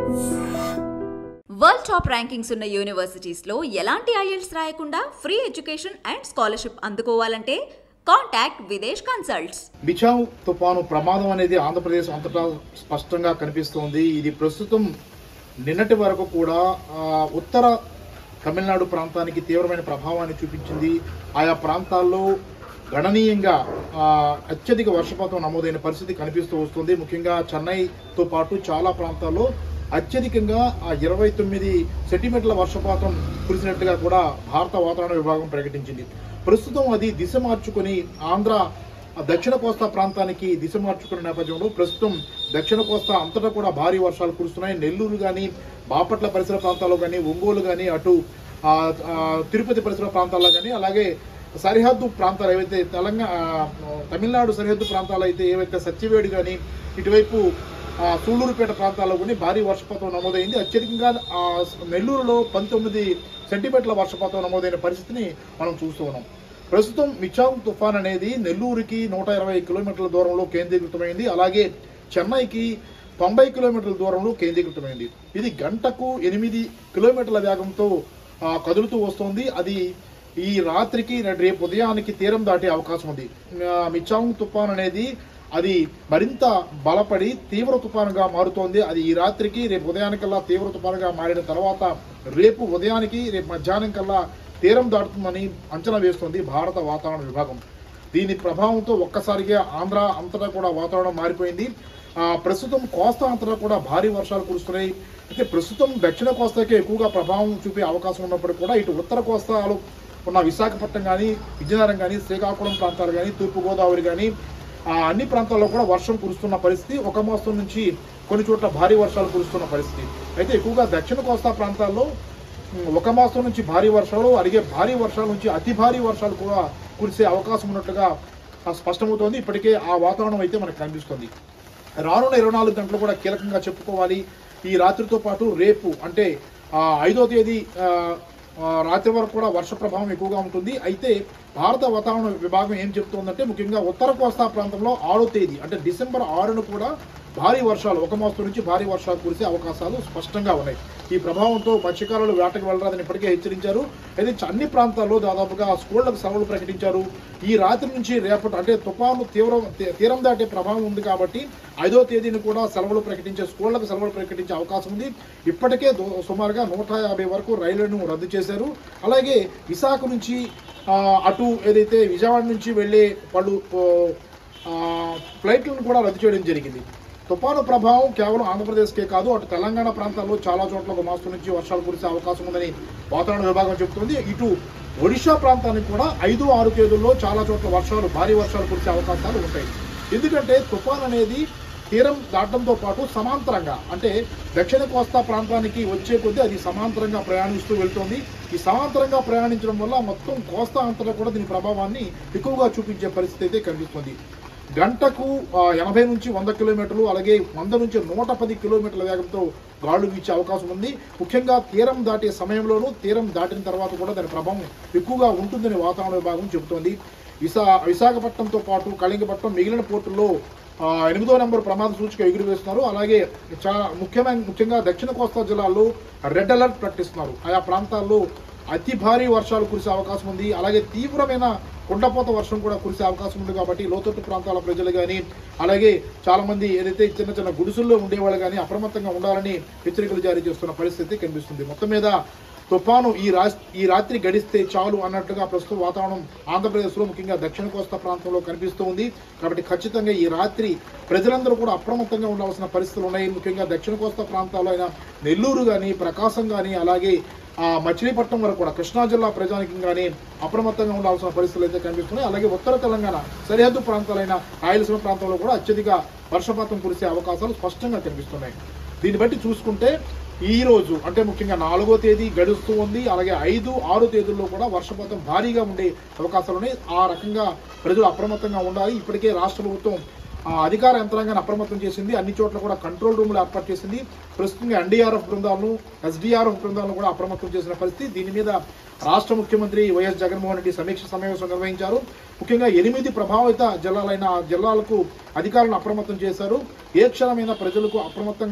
world top rankings ఉన్న universities లో ఎలాంటి ఐఎల్స్ రాయకుండా ఫ్రీ ఎడ్యుకేషన్ అండ్ స్కాలర్షిప్ అందుకోవాలంటే కాంటాక్ట్ విదేశ్ కన్సల్ట్స్ బిచావ్ తుఫాను ప్రమాదం అనేది ఆంధ్రప్రదేశ్ అంతటా స్పష్టంగా కనిపిస్తోంది ఇది ప్రస్తుతం నిన్నటి వరకు కూడా ఆ, ఉత్తర తమిళనాడు ప్రాంతానికి తీవ్రమైన ప్రభావాన్ని చూపించింది ఆయా ప్రాంతాల్లో గణనీయంగా ఆ, అత్యధిక వర్షపాతం నమోదైన పరిస్థితి కనిపిస్తూ వస్తుంది ముఖ్యంగా చెన్నైతో పాటు చాలా ప్రాంతాల్లో అత్యధికంగా ఆ ఇరవై తొమ్మిది సెంటీమీటర్ల వర్షపాతం కురిసినట్టుగా కూడా భారత వాతావరణ విభాగం ప్రకటించింది ప్రస్తుతం అది దిశ మార్చుకొని ఆంధ్ర ఆ దక్షిణ కోస్తా ప్రాంతానికి దిశ మార్చుకున్న నేపథ్యంలో ప్రస్తుతం దక్షిణ కోస్తా అంతటా కూడా భారీ వర్షాలు కురుస్తున్నాయి నెల్లూరు కానీ బాపట్ల పరిసర ప్రాంతాల్లో కానీ ఒంగోలు కానీ అటు ఆ, ఆ, తిరుపతి పరిసర ప్రాంతాల్లో కానీ అలాగే సరిహద్దు ప్రాంతాలు ఏవైతే తెలంగాణ ఆ, తమిళనాడు సరిహద్దు ప్రాంతాలు అయితే ఏవైతే సత్యవేడు కానీ ఇటువైపు ఆ, సూళ్లూరుపేట ప్రాంతాల్లో కూడా భారీ వర్షపాతం నమోదైంది అత్యధికంగా ఆ, నెల్లూరులో పంతొమ్మిది సెంటీమీటర్ల వర్షపాతం నమోదైన పరిస్థితిని మనం చూస్తూ ఉన్నాం ప్రస్తుతం మిచాంగ్ తుఫాన్ అనేది నెల్లూరుకి నూట ఇరవై కిలోమీటర్ల దూరంలో కేంద్రీకృతమైంది అలాగే చెన్నైకి తొంభై కిలోమీటర్ల దూరంలో కేంద్రీకృతమైంది ఇది గంటకు ఎనిమిది కిలోమీటర్ల వేగంతో ఆ, కదులుతూ వస్తోంది అది ఈ రాత్రికి రేపు ఉదయానికి తీరం దాటే అవకాశం ఉంది ఆ, మిచాంగ్ తుఫాన్ అనేది అది మరింత బలపడి తీవ్ర తుఫానుగా మారుతోంది అది ఈ రాత్రికి రేపు ఉదయానికల్లా తీవ్ర తుఫానుగా మారిన తర్వాత రేపు ఉదయానికి రేపు మధ్యాహ్నం కల్లా తీరం దాటుతుందని అంచనా వేస్తోంది భారత వాతావరణ విభాగం దీని ప్రభావంతో ఒక్కసారిగా ఆంధ్ర అంతటా కూడా వాతావరణం మారిపోయింది ఆ, ప్రస్తుతం కోస్తా అంతటా కూడా భారీ వర్షాలు కురుస్తున్నాయి అయితే ప్రస్తుతం దక్షిణ కోస్తాకే ఎక్కువగా ప్రభావం చూపే అవకాశం ఉన్నప్పటికీ కూడా ఇటు ఉత్తర కోస్తాలో ఉన్న విశాఖపట్నం కానీ విజయనగరం కానీ శ్రీకాకుళం ప్రాంతాలు కానీ తూర్పుగోదావరి కానీ ఆ, అన్ని ప్రాంతాల్లో కూడా వర్షం కురుస్తున్న పరిస్థితి ఒక మోస్తరు నుంచి కొన్ని చోట్ల భారీ వర్షాలు కురుస్తున్న పరిస్థితి అయితే ఎక్కువగా దక్షిణ కోస్తా ప్రాంతాల్లో ఉమ్, ఒక మాసం నుంచి భారీ వర్షాలు అలాగే భారీ వర్షాల నుంచి అతి భారీ వర్షాలు కూడా కురిసే అవకాశం ఉన్నట్లుగా ఆ, స్పష్టమవుతోంది ఇప్పటికే ఆ వాతావరణం అయితే మనకు కనిపిస్తుంది రానున్న ఇరవై నాలుగు గంటలు కూడా కీలకంగా చెప్పుకోవాలి ఈ రాత్రితో పాటు రేపు అంటే ఆ, ఐదో తేదీ ఆ, ఆ, రాత్రి వరకు కూడా వర్ష ప్రభావం ఎక్కువగా ఉంటుంది అయితే భారత వాతావరణ విభాగం ఏం చెప్తోందంటే ముఖ్యంగా ఉత్తర కోస్తా ప్రాంతంలో ఆరో తేదీ అంటే డిసెంబర్ ఆరును కూడా భారీ వర్షాలు ఒక మోస్తరు నుంచి భారీ వర్షాలు కురిసే అవకాశాలు స్పష్టంగా ఉన్నాయి ఈ ప్రభావంతో మత్స్యకారులు వేటకు వెళ్ళరాదని ఇప్పటికే హెచ్చరించారు అయితే చ- అన్ని ప్రాంతాల్లో దాదాపుగా స్కూళ్లకు సెలవులు ప్రకటించారు ఈ రాత్రి నుంచి రేపటి అంటే తుఫాను తీవ్ర తీ- తీరం దాటే ప్రభావం ఉంది కాబట్టి ఐదో తేదీని కూడా సెలవులు ప్రకటించే స్కూళ్లకు సెలవులు ప్రకటించే అవకాశం ఉంది ఇప్పటికే దో- సుమారుగా నూట యాభై వరకు రైళ్లను రద్దు చేశారు అలాగే విశాఖ నుంచి ఆ, అటు ఏదైతే విజయవాడ నుంచి వెళ్ళే పలు ఓ, ఆ, ఫ్లైట్లను కూడా రద్దు చేయడం జరిగింది తుఫాను ప్రభావం కేవలం ఆంధ్రప్రదేశ్కే కాదు అటు తెలంగాణ ప్రాంతాల్లో చాలా చోట్ల ఒక మాసం నుంచి వర్షాలు కురిసే అవకాశం ఉందని వాతావరణ విభాగం చెబుతుంది ఇటు ఒడిషా ప్రాంతానికి కూడా ఐదు ఆరు తేదీల్లో చాలా చోట్ల వర్షాలు భారీ వర్షాలు కురిసే అవకాశాలు ఉంటాయి ఎందుకంటే తుఫాన్ అనేది తీరం దాటంతో పాటు సమాంతరంగా అంటే దక్షిణ కోస్తా ప్రాంతానికి వచ్చే కొద్దీ అది సమాంతరంగా ప్రయాణిస్తూ వెళ్తోంది ఈ సమాంతరంగా ప్రయాణించడం వల్ల మొత్తం కోస్తా అంతటా కూడా దీని ప్రభావాన్ని ఎక్కువగా చూపించే పరిస్థితి అయితే కనిపిస్తుంది గంటకు ఆ, ఎనభై నుంచి వంద కిలోమీటర్లు అలాగే వంద నుంచి నూట పది కిలోమీటర్ల వేగంతో గాలులు వీచే అవకాశం ఉంది ముఖ్యంగా తీరం దాటే సమయంలోనూ తీరం దాటిన తర్వాత కూడా దాని ప్రభావం ఎక్కువగా ఉంటుందని వాతావరణ విభాగం చెబుతోంది విశా విశాఖపట్నంతో పాటు కళింగపట్నం మిగిలిన పోర్టుల్లో ఆ, ఎనిమిదో నెంబర్ ప్రమాద సూచిక ఎగురవేస్తున్నారు అలాగే చాలా ముఖ్యమైన ముఖ్యంగా దక్షిణ కోస్తా జిల్లాల్లో రెడ్ అలర్ట్ ప్రకటిస్తున్నారు ఆయా ప్రాంతాల్లో అతి భారీ వర్షాలు కురిసే అవకాశం ఉంది అలాగే తీవ్రమైన కుండపోత వర్షం కూడా కురిసే అవకాశం ఉంది కాబట్టి లోతట్టు ప్రాంతాల ప్రజలు కానీ అలాగే చాలా మంది ఏదైతే చిన్న చిన్న గుడిసెల్లో ఉండేవాళ్ళు కానీ అప్రమత్తంగా ఉండాలని హెచ్చరికలు జారీ చేస్తున్న పరిస్థితి కనిపిస్తుంది మొత్తం మీద తుఫాను ఈ రా ఈ రాత్రి గడిస్తే చాలు అన్నట్టుగా ప్రస్తుతం వాతావరణం ఆంధ్రప్రదేశ్లో ముఖ్యంగా దక్షిణ కోస్తా ప్రాంతంలో కనిపిస్తూ ఉంది కాబట్టి ఖచ్చితంగా ఈ రాత్రి ప్రజలందరూ కూడా అప్రమత్తంగా ఉండాల్సిన పరిస్థితులు ఉన్నాయి ముఖ్యంగా దక్షిణ కోస్తా ప్రాంతాల్లో అయిన నెల్లూరు కానీ ప్రకాశం కానీ అలాగే ఆ మచిలీపట్నం వరకు కూడా కృష్ణా జిల్లా ప్రజానికం కానీ అప్రమత్తంగా ఉండాల్సిన పరిస్థితులు అయితే కనిపిస్తున్నాయి అలాగే ఉత్తర తెలంగాణ సరిహద్దు ప్రాంతాలైన రాయలసీమ ప్రాంతంలో కూడా అత్యధిక వర్షపాతం కురిసే అవకాశాలు స్పష్టంగా కనిపిస్తున్నాయి దీన్ని బట్టి చూసుకుంటే ఈ రోజు అంటే ముఖ్యంగా నాలుగో తేదీ గడుస్తూ ఉంది అలాగే ఐదు ఆరు తేదీల్లో కూడా వర్షపాతం భారీగా ఉండే అవకాశాలు ఉన్నాయి ఆ రకంగా ప్రజలు అప్రమత్తంగా ఉండాలి ఇప్పటికే రాష్ట్ర ప్రభుత్వం ఆ అధికార యంత్రాంగాన్ని అప్రమత్తం చేసింది అన్ని చోట్ల కూడా కంట్రోల్ రూమ్లు ఏర్పాటు చేసింది ప్రస్తుతంగా ఎన్డీఆర్ఎఫ్ బృందాలను ఎస్డీఆర్ఎఫ్ బృందాలను కూడా అప్రమత్తం చేసిన పరిస్థితి దీని మీద రాష్ట్ర ముఖ్యమంత్రి వైఎస్ జగన్మోహన్ రెడ్డి సమీక్ష సమావేశం నిర్వహించారు ముఖ్యంగా ఎనిమిది ప్రభావిత జిల్లాలైన ఆ జిల్లాలకు అధికారులను అప్రమత్తం చేశారు ఏ క్షణమైన ప్రజలకు అప్రమత్తంగా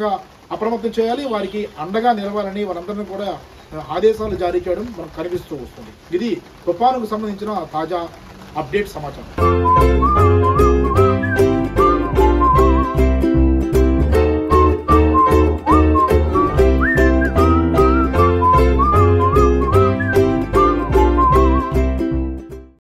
అప్రమత్తం చేయాలి వారికి అండగా నిలవాలని వారందరినీ కూడా ఆదేశాలు జారీ చేయడం మనకు కనిపిస్తూ వస్తుంది ఇది తుఫానుకు సంబంధించిన తాజా అప్డేట్ సమాచారం